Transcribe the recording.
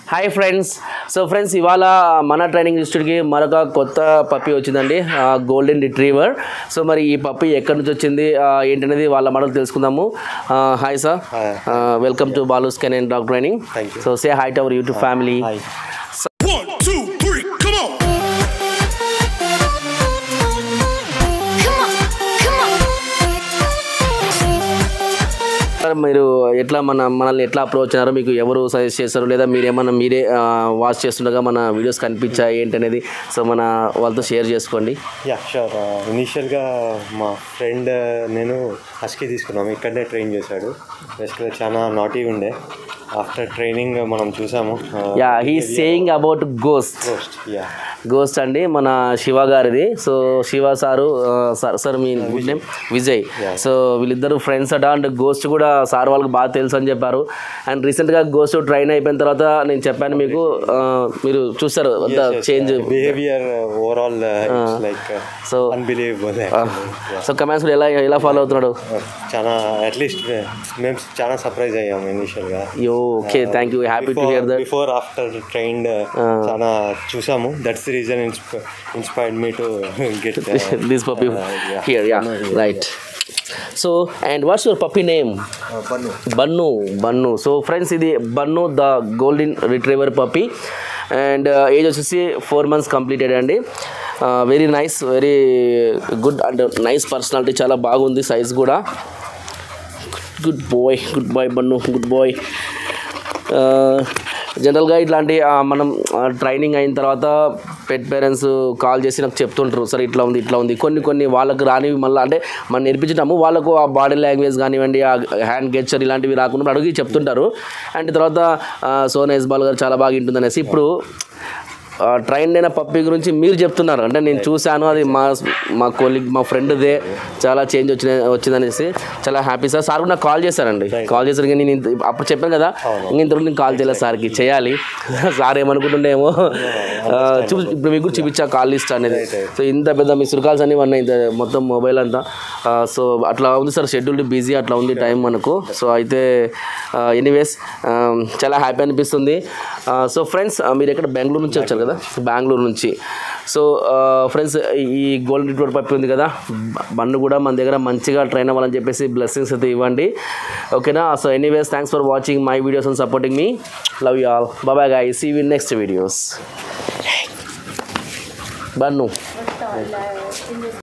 Hi friends so friends ఇవాళ మన training ఇన్స్టిట్యూట్కి మరొక కొత్త పప్పి వచ్చిందండి గోల్డెన్ రిట్రీవర్ సో మరి ఈ పప్పి ఎక్కడి నుంచి వచ్చింది ఆ, ఏంటనేది వాళ్ళ మాటలు తెలుసుకుందాము hi sir welcome to Balu స్కెన్ and dog training Thank you. So say hi to our YouTube family Hi. One, two, three, come on! Come on, come on. Sir మీరు ఎట్లా మన మనల్ని ఎట్లా అప్రోచ్ అయినారో మీకు ఎవరు సజెస్ట్ చేస్తారు లేదా మీరు ఏమన్నా మీరే వాచ్ చేస్తుండగా మన వీడియోస్ కనిపించాయి ఏంటనేది సో మన వాళ్ళతో షేర్ చేసుకోండి యా షూర్ ఇనీషియల్గా మా ఫ్రెండ్ నేను హస్కీ తీసుకున్నాము ఇక్కడనే ట్రైన్ చేశాడు బేసిక్గా చాలా నాటీ ఉండే ఆఫ్టర్ ట్రైనింగ్ మనం చూసాము yeah he saying about ghost post yeah ghost అండి మన శివ గారిది సో శివ సారు ఆ, సార్ సార్ మీ గుడ్ నేమ్ విజయ్ సో వీళ్ళిద్దరు ఫ్రెండ్స్ అట అండ్ గోస్ట్ కూడా సార్ వాళ్ళకి బాగా తెలుసు అని చెప్పారు అండ్ రీసెంట్గా గోస్ట్ ట్రైన్ అయిపోయిన తర్వాత నేను చెప్పాను మీకు ఆ, మీరు చూస్తారు అంత change behaviour overall like so unbelievable so comments ఎలా ఎలా ఫాలో అవుతున్నాడు చాలా అట్లీస్ట్ మేము చాలా సర్ప్రైజ్ అయ్యాము ఇనీషియల్గా yo okay thank you happy to hear that before after train చాలా చూసాము that's the reason inspired me to get this puppy here yeah right so and what's your puppy name Bannu Bannu so friends ఇది Bannu the golden retriever puppy and age వచ్చేసి four months completed అండి very nice very good and nice personality చాలా బాగుంది size కూడా good boy good boy Bannu good boy జనరల్గా ఇట్లాంటి ఆ, మనం ట్రైనింగ్ అయిన తర్వాత పెట్ పేరెంట్స్ కాల్ చేసి నాకు చెప్తుంటారు సరే ఇట్లా ఉంది ఇట్లా ఉంది కొన్ని కొన్ని వాళ్ళకి రానివి మళ్ళీ అంటే మనం నేర్పించటము వాళ్ళకు ఆ బాడీ లాంగ్వేజ్ కానివ్వండి ఆ హ్యాండ్ గెచ్చర్ ఇలాంటివి రాకుండా అడిగి చెప్తుంటారు అండ్ తర్వాత ఆ, సోనా ఇస్బాల్ గారు చాలా బాగా ఉంటుంది అనేసి ఇప్పుడు ట్రైన్ అయిన పప్పి గురించి మీరు చెప్తున్నారు అంటే నేను చూశాను అది మా మా కొలీగ్ మా ఫ్రెండ్దే చాలా చేంజ్ వచ్చిన వచ్చిందనేసి చాలా హ్యాపీ సార్ సార్ కూడా నాకు కాల్ చేశారండి కాల్ చేశారు కానీ నేను ఇంత- అప్పుడు చెప్పాను కదా ఇంక ఇంతవరకు నేను కాల్ చేయలేదు సార్కి చేయాలి సార్ ఏమనుకుంటుండేమో ఆ, చూ ఇప్పుడు మీకు కూడా చూపించా కాల్ లిస్ట్ అనేది సో ఇంత పెద్ద మీ కాల్స్ అన్ని ఉన్నాయి ఇంత మొత్తం మొబైల్ అంతా ఆ, సో అట్లా ఉంది సార్ షెడ్యూల్ బిజీ అట్లా ఉంది టైం మనకు సో అయితే ఎనీవేస్ చాలా హ్యాపీ అనిపిస్తుంది సో ఫ్రెండ్స్ మీరు ఎక్కడ బెంగళూరు నుంచి వచ్చారు కదా బెంగళూరు నుంచి సో ఫ్రెండ్స్ ఈ గోల్డ్ రిట్రోడ్ పప్పి ఉంది కదా బ- బన్ను కూడా మన దగ్గర మంచిగా ట్రైన్ అవ్వాలని చెప్పేసి బ్లెస్సింగ్స్ అయితే ఇవ్వండి ఓకేనా so anyways thanks for watching my videos and supporting me love you all bye bye guy see you in next videos bun